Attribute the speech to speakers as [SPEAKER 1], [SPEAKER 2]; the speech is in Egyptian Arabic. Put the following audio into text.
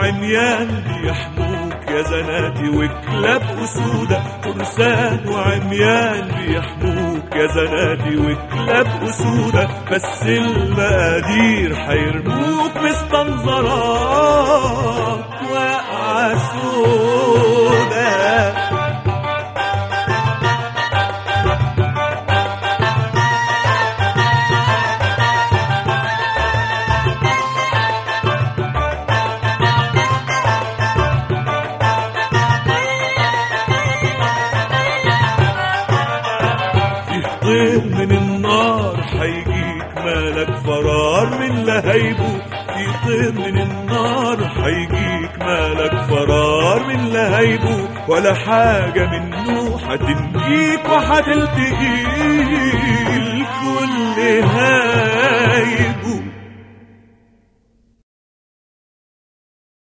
[SPEAKER 1] وعميان بيحموك يا زناتي وكلاب أسودة فرسان وعميان بيحموك يا زناتي وكلاب أسودة بس المقادير حيرموك مستنظرات واقعة سودة فيه طير من النار حيجيك مالك فرار من لهيبه في طير من النار حيجيك مالك فرار من لهيبه ولا حاجة منه حتنجيك وحتلتقي الكل